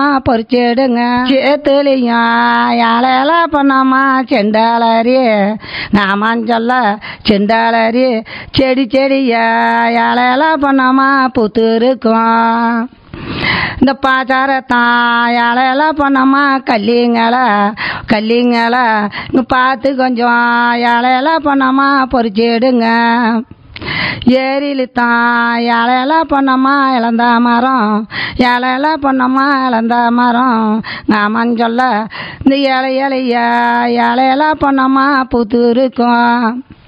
பொறிச்சிடுங்க சேத்துலையும் யாழையில பண்ணாமா செண்டாளரி நாமான் சொல்ல செண்டாளரி செடி செடியா யாழையில பண்ணாமா புத்து இருக்கும் இந்த பாச்சாரத்தான் யாழையெல்லாம் பண்ணோமா கல்லிங்களை கல்லிங்களை இங்கே பார்த்து கொஞ்சம் யாழையெல்லாம் பண்ணோமா பொறிச்சிடுங்க ஏரியில தான் இலையெல்லாம் பண்ணோமா இழந்த மரம் இலையெல்லாம் பண்ணோமா இழந்த மரம் நாமன் சொல்ல இந்த இலை இலையா இலையெல்லாம் பண்ணோமா புத்து இருக்கும்